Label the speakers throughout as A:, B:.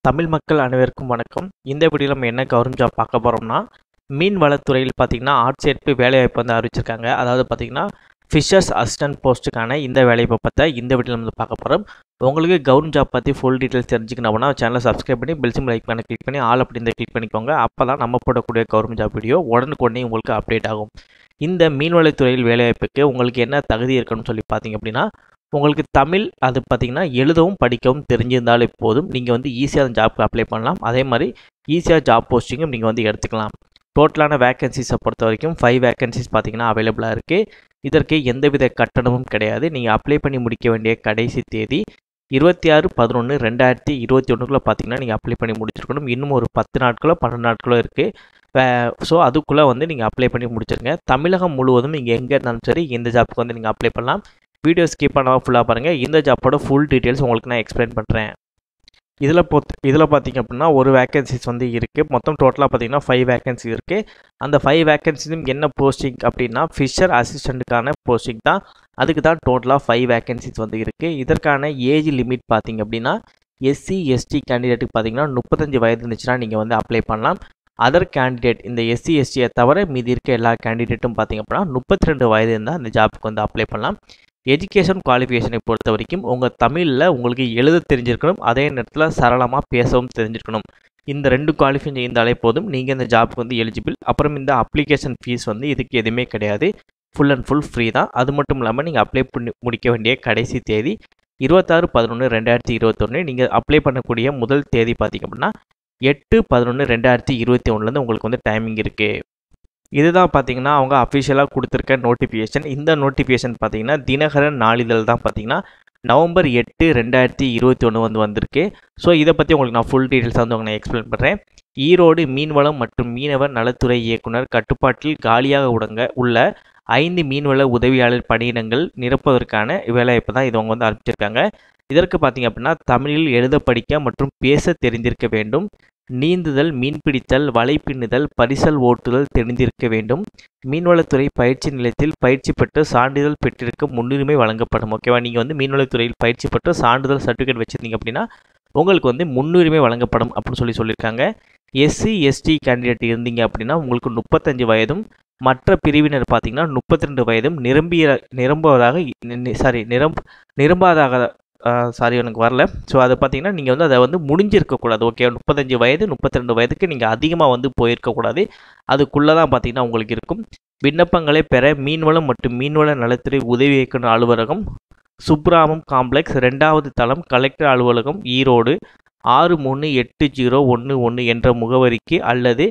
A: தமிழ் மக்கள் அனைவருக்கும் வணக்கம் இந்த வீடியோவில் நம்ம என்ன கவர்மெண்ட் ஜாப் பார்க்க போகிறோம்னா மீன் வளத்துறையில் பார்த்தீங்கன்னா ஆட்சேர்ப்பு வேலைவாய்ப்பு வந்து அறிவிச்சிருக்காங்க அதாவது பார்த்தீங்கன்னா ஃபிஷர்ஸ் அசிஸ்டன்ட் போஸ்ட்டுக்கான இந்த வேலைவாய்ப்பை பற்றி இந்த வீடியோவில் வந்து பார்க்க போகிறோம் உங்களுக்கு கவர்மெண்ட் ஜாப் பற்றி ஃபுல் டீட்டெயில்ஸ் தெரிஞ்சுக்கணும் அப்படின்னா சேனலை சப்ஸ்கிரைப் பண்ணி பெல் சிம் லைக் பண்ணி கிளிக் பண்ணி ஆல் அப்படின்ற கிளிக் பண்ணிக்கோங்க அப்போ தான் நம்ம போடக்கூடிய கவர்மெண்ட் ஜாப் வீடியோ உடனுக்குடனே உங்களுக்கு அப்டேட் ஆகும் இந்த மீன்வளத்துறையில் வேலைவாய்ப்புக்கு உங்களுக்கு என்ன தகுதி இருக்குன்னு சொல்லி பார்த்தீங்க அப்படின்னா உங்களுக்கு தமிழ் அது பார்த்தீங்கன்னா எழுதவும் படிக்கவும் தெரிஞ்சிருந்தாலே போதும் நீங்கள் வந்து ஈஸியாக அந்த ஜாப்க்கு அப்ளை பண்ணலாம் அதே மாதிரி ஈஸியாக ஜாப் போஸ்டிங்கும் நீங்கள் வந்து எடுத்துக்கலாம் டோட்டலான வேக்கன்சிஸை பொறுத்த வரைக்கும் ஃபைவ் வேக்கன்சிஸ் பார்த்தீங்கன்னா அவைலபிளாக இருக்குது இதற்கு எந்தவித கட்டணமும் கிடையாது நீங்கள் அப்ளை பண்ணி முடிக்க வேண்டிய கடைசி தேதி இருபத்தி ஆறு பதினொன்று ரெண்டாயிரத்தி இருபத்தி ஒன்றுக்குள்ளே பார்த்தீங்கன்னா நீங்கள் அப்ளை பண்ணி முடிச்சிருக்கணும் இன்னும் ஒரு பத்து நாட்களோ பன்னெண்டு நாட்களோ இருக்குது ஸோ அதுக்குள்ளே வந்து நீங்கள் அப்ளை பண்ணி முடிச்சிருங்க தமிழகம் முழுவதும் நீங்கள் எங்கே இருந்தாலும் சரி இந்த ஜாப்புக்கு வந்து நீங்கள் அப்ளை பண்ணலாம் வீடியோ ஸ்கிப் பண்ணாமல் ஃபுல்லாக பாருங்கள் இந்த ஜாப்போட ஃபுல் டீட்டெயில்ஸ் உங்களுக்கு நான் எக்ஸ்பிளைன் பண்ணுறேன் இதில் பொத் இதில் பார்த்தீங்க அப்படின்னா ஒரு வேக்கன்சிஸ் வந்து இருக்குது மொத்தம் டோட்டலாக பார்த்தீங்கன்னா ஃபைவ் வேக்கன்சி இருக்குது அந்த ஃபைவ் வேக்கன்சியும் என்ன போஸ்டிங் அப்படின்னா ஃபிஷர் அசிஸ்டண்ட்டுக்கான போஸ்டிங் தான் அதுக்கு தான் டோட்டலாக ஃபைவ் வேக்கன்சிஸ் வந்து இருக்குது இதற்கான ஏஜ் லிமிட் பார்த்தீங்க அப்படின்னா எஸ்சி எஸ்டி கேண்டிடேட்டுக்கு பார்த்தீங்கன்னா முப்பத்தஞ்சு வயது இருந்துச்சுன்னா நீங்கள் வந்து அப்ளை பண்ணலாம் அதர் கேண்டிடேட் இந்த எஸ்சி எஸ்டியை தவிர மீதி இருக்க எல்லா கேண்டிடேட்டும் பார்த்தீங்க அப்படின்னா முப்பத்தி ரெண்டு வயது இருந்தால் அந்த ஜாப்புக்கு வந்து அப்ளை பண்ணலாம் எஜுகேஷன் குவாலிஃபிகேஷனை பொறுத்த வரைக்கும் உங்கள் தமிழில் உங்களுக்கு எழுத தெரிஞ்சிருக்கணும் அதே நேரத்தில் சரளமாக பேசவும் தெரிஞ்சிருக்கணும் இந்த ரெண்டு குவாலிஃபிகேஷன் இருந்தாலே போதும் நீங்கள் இந்த ஜாப்புக்கு வந்து எலிஜிபிள் அப்புறம் இந்த அப்ளிகேஷன் ஃபீஸ் வந்து இதுக்கு எதுவுமே கிடையாது ஃபுல் அண்ட் ஃபுல் ஃப்ரீ தான் அது மட்டும் இல்லாமல் நீங்கள் அப்ளை பண்ணி முடிக்க வேண்டிய கடைசி தேதி இருபத்தாறு பதினொன்று ரெண்டாயிரத்தி இருபத்தொன்று நீங்கள் அப்ளை பண்ணக்கூடிய முதல் தேதி பார்த்திங்க அப்படின்னா எட்டு பதினொன்று ரெண்டாயிரத்தி இருபத்தி ஒன்றுலேருந்து உங்களுக்கு வந்து டைமிங் இருக்குது இதுதான் பார்த்தீங்கன்னா அவங்க அஃபிஷியலாக கொடுத்துருக்க நோட்டிஃபிகேஷன் இந்த நோட்டிஃபிகேஷன் பார்த்தீங்கன்னா தினகரன் நாளிதழ் தான் பார்த்தீங்கன்னா நவம்பர் எட்டு ரெண்டாயிரத்தி இருபத்தி ஒன்று வந்து வந்திருக்கு ஸோ இதை பற்றி உங்களுக்கு நான் ஃபுல் டீட்டெயில்ஸ் வந்து உங்களுக்கு நான் எக்ஸ்பிளைன் பண்ணுறேன் ஈரோடு மீன்வளம் மற்றும் மீனவர் நலத்துறை இயக்குனர் கட்டுப்பாட்டில் காலியாக உடங்க உள்ள ஐந்து மீன்வள உதவியாளர் பணியிடங்கள் நிரப்புவதற்கான வேலைவாய்ப்பு தான் இது அவங்க வந்து அனுப்பிச்சிருக்காங்க இதற்கு பார்த்தீங்க அப்படின்னா தமிழில் எழுத படிக்க மற்றும் பேச தெரிந்திருக்க வேண்டும் நீந்துதல் மீன்பிடித்தல் வலை பின்னுதல் பரிசல் ஓட்டுதல் தெரிந்திருக்க வேண்டும் மீன்வளத்துறை பயிற்சி நிலையத்தில் பயிற்சி பெற்று சான்றிதழ் பெற்றிருக்க முன்னுரிமை வழங்கப்படும் ஓகேவா நீங்கள் வந்து மீன்வளத்துறையில் பயிற்சி பெற்று சான்றிதழ் சர்டிஃபிகேட் வச்சுருந்தீங்க அப்படின்னா உங்களுக்கு வந்து முன்னுரிமை வழங்கப்படும் அப்படின்னு சொல்லி சொல்லியிருக்காங்க எஸ்சி எஸ்டி கேண்டிடேட் இருந்தீங்க அப்படின்னா உங்களுக்கு முப்பத்தஞ்சு வயதும் மற்ற பிரிவினர் பார்த்தீங்கன்னா முப்பத்தி ரெண்டு வயதும் நிரம்பிய நிரம்புவதாக சாரி நிரம்ப நிரம்பாதாக சாரி எனக்கு வரல ஸோ அதை பார்த்தீங்கன்னா நீங்கள் வந்து அதை வந்து முடிஞ்சிருக்கக்கூடாது ஓகே முப்பத்தஞ்சு வயது முப்பத்தி ரெண்டு வயதுக்கு நீங்கள் அதிகமாக வந்து போயிருக்கக்கூடாது அதுக்குள்ளே தான் பார்த்தீங்கன்னா உங்களுக்கு இருக்கும் விண்ணப்பங்களை பெற மீன்வளம் மற்றும் மீன்வள நலத்துறை உதவி இயக்குனர் அலுவலகம் சுப்ராமம் காம்ப்ளெக்ஸ் ரெண்டாவது தளம் கலெக்டர் அலுவலகம் ஈரோடு ஆறு மூணு எட்டு ஜீரோ ஒன்று ஒன்று என்ற முகவரிக்கு அல்லது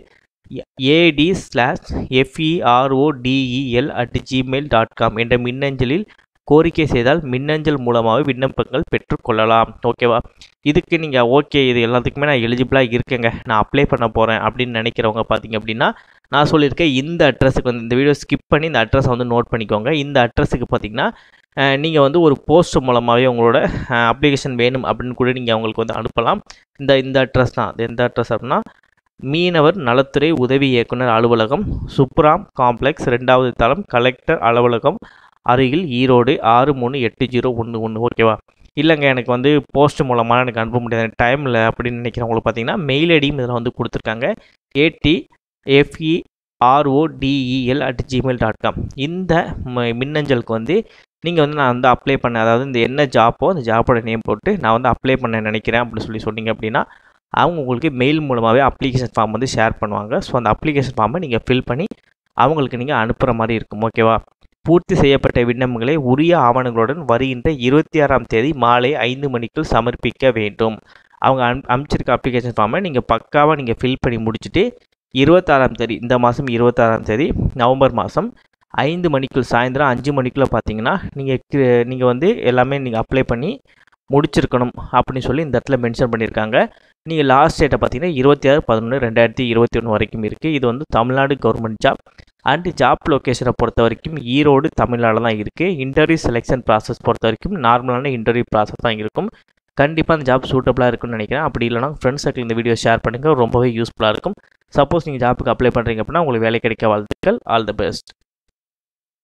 A: AD slash FEROTEL at Gmail dot com என்ற மின்னஞ்சலில் கோரிக்கை செய்தால் மின்னஞ்சல் மூலமாக விண்ணப்பங்கள் பெற்றுக்கொள்ளலாம் ஓகேவா இதுக்கு நீங்கள் ஓகே இது எல்லாத்துக்குமே நான் எலிஜிபிளாக இருக்கேங்க நான் அப்ளை பண்ண போகிறேன் அப்படின்னு நினைக்கிறவங்க பார்த்தீங்க அப்படின்னா நான் சொல்லியிருக்கேன் இந்த அட்ரஸுக்கு வந்து இந்த வீடியோ ஸ்கிப் பண்ணி இந்த அட்ரஸை வந்து நோட் பண்ணிக்கோங்க இந்த அட்ரஸுக்கு பார்த்தீங்கன்னா நீங்கள் வந்து ஒரு போஸ்ட் மூலமாகவே உங்களோட அப்ளிகேஷன் வேணும் அப்படின்னு கூட நீங்கள் அவங்களுக்கு வந்து அனுப்பலாம் இந்த இந்த அட்ரஸ் தான் எந்த அட்ரஸ் அப்படின்னா மீனவர் நலத்துறை உதவி இயக்குனர் அலுவலகம் சுப்ராம் காம்ப்ளெக்ஸ் ரெண்டாவது தளம் கலெக்டர் அலுவலகம் அருகில் ஈரோடு ஆறு மூணு எட்டு ஜீரோ ஒன்று ஒன்று ஓகேவா இல்லைங்க எனக்கு வந்து போஸ்ட் மூலமாக எனக்கு அனுப்ப முடியாது டைம் இல்லை அப்படின்னு நினைக்கிறவங்களுக்கு பார்த்தீங்கன்னா மெயில் ஐடியும் இதில் வந்து கொடுத்துருக்காங்க AD FE ROTEL at Gmail dot com இந்த மின்னஞ்சலுக்கு வந்து நீங்கள் வந்து நான் வந்து அப்ளை பண்ண அதாவது இந்த என்ன ஜாப்போ அந்த ஜாப்போட நேம் போட்டு நான் வந்து அப்ளை பண்ண நினைக்கிறேன் அப்படின்னு சொல்லி சொன்னீங்க அப்படின்னா அவங்க உங்களுக்கு மெயில் மூலமாகவே அப்ளிகேஷன் ஃபார்ம் வந்து ஷேர் பண்ணுவாங்க ஸோ அந்த அப்ளிகேஷன் ஃபார்மை நீங்கள் ஃபில் பண்ணி அவங்களுக்கு நீங்கள் அனுப்புகிற மாதிரி இருக்கும் ஓகேவா பூர்த்தி செய்யப்பட்ட விண்ணப்பங்களை உரிய ஆவணங்களுடன் வருகின்ற இருபத்தி ஆறாம் தேதி மாலை ஐந்து மணிக்குள் சமர்ப்பிக்க வேண்டும் அவங்க அனு அனுப்பிச்சிருக்க அப்ளிகேஷன் ஃபார்மை நீங்கள் பக்காவாக நீங்கள் ஃபில் பண்ணி முடிச்சுட்டு இருபத்தாறாம் தேதி இந்த மாதம் இருபத்தாறாம் தேதி நவம்பர் மாதம் ஐந்து மணிக்குள் சாயந்தரம் அஞ்சு மணிக்குள்ளே பார்த்தீங்கன்னா நீங்கள் நீங்கள் வந்து எல்லாமே நீங்கள் அப்ளை பண்ணி முடிச்சிருக்கணும் அப்படின்னு சொல்லி இந்த இடத்துல மென்ஷன் பண்ணியிருக்காங்க நீங்கள் லாஸ்ட் டேட்டை பார்த்தீங்கன்னா இருபத்தி ஆறு பதினொன்று ரெண்டாயிரத்தி இருபத்தி ஒன்று வரைக்கும் இருக்குது இது வந்து Tamil Nadu government job and job லொக்கேஷனை பொறுத்த வரைக்கும் ஈரோடு தமிழ்நாடு தான் இருக்குது இன்டர்வியூ செலெக்ஷன் ப்ராசஸ் பொறுத்த வரைக்கும் நார்மலான இன்டர்வியூ ப்ராசஸ் தான் இருக்கும் கண்டிப்பாக அந்த ஜாப் சூட்டபுளாக இருக்குன்னு நினைக்கிறேன் அப்படி இல்லைனா ஃப்ரெண்ட்ஸ் சர்க்கிள் இந்த வீடியோ ஷேர் பண்ணுங்கள் ரொம்பவே யூஸ்ஃபுல்லாக இருக்கும் சப்போஸ் நீங்கள் ஜாப்புக்கு அப்ளை பண்ணுறீங்க அப்படின்னா உங்களுக்கு வேலை கிடைக்க வாழ்த்துக்கள் ஆல் தி பெஸ்ட்